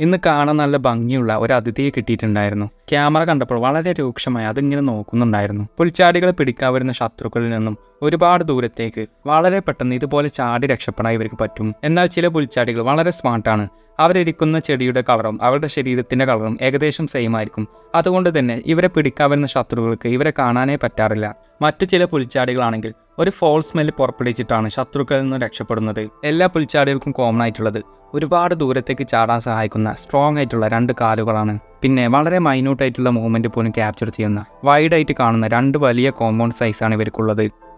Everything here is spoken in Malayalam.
ഇന്ന് കാണാൻ നല്ല ഭംഗിയുള്ള ഒരു അതിഥിയെ കിട്ടിയിട്ടുണ്ടായിരുന്നു ക്യാമറ കണ്ടപ്പോൾ വളരെ രൂക്ഷമായി അതിങ്ങനെ നോക്കുന്നുണ്ടായിരുന്നു പുൽച്ചാടികളെ പിടിക്കാൻ വരുന്ന ശത്രുക്കളിൽ നിന്നും ഒരുപാട് ദൂരത്തേക്ക് വളരെ പെട്ടെന്ന് ഇതുപോലെ ചാടി രക്ഷപ്പെടാൻ ഇവർക്ക് പറ്റും എന്നാൽ ചില പുൽച്ചാടികൾ വളരെ സ്മാർട്ടാണ് അവരിരിക്കുന്ന ചെടിയുടെ കളറും അവരുടെ ശരീരത്തിന്റെ കളറും ഏകദേശം സെയിം ആയിരിക്കും അതുകൊണ്ട് തന്നെ ഇവരെ പിടിക്കാൻ വരുന്ന ശത്രുക്കൾക്ക് ഇവരെ കാണാനേ പറ്റാറില്ല മറ്റു ചില പുൽച്ചാടികളാണെങ്കിൽ ഒരു ഫോൾ സ്മെല്ല് പുറപ്പെടുവിച്ചിട്ടാണ് ശത്രുക്കളിൽ നിന്ന് രക്ഷപ്പെടുന്നത് എല്ലാ പുൽച്ചാടികൾക്കും കോമൺ ആയിട്ടുള്ളത് ഒരുപാട് ദൂരത്തേക്ക് ചാടാൻ സഹായിക്കുന്ന സ്ട്രോങ് ആയിട്ടുള്ള രണ്ട് കാലുകളാണ് പിന്നെ വളരെ മൈന്യൂട്ട് ആയിട്ടുള്ള മൂവ്മെന്റ് പോലും ക്യാപ്ചർ ചെയ്യുന്ന വൈഡ് ആയിട്ട് കാണുന്ന രണ്ട് വലിയ കോമ്പൗണ്ട് സൈസാണ് ഇവർക്കുള്ളത്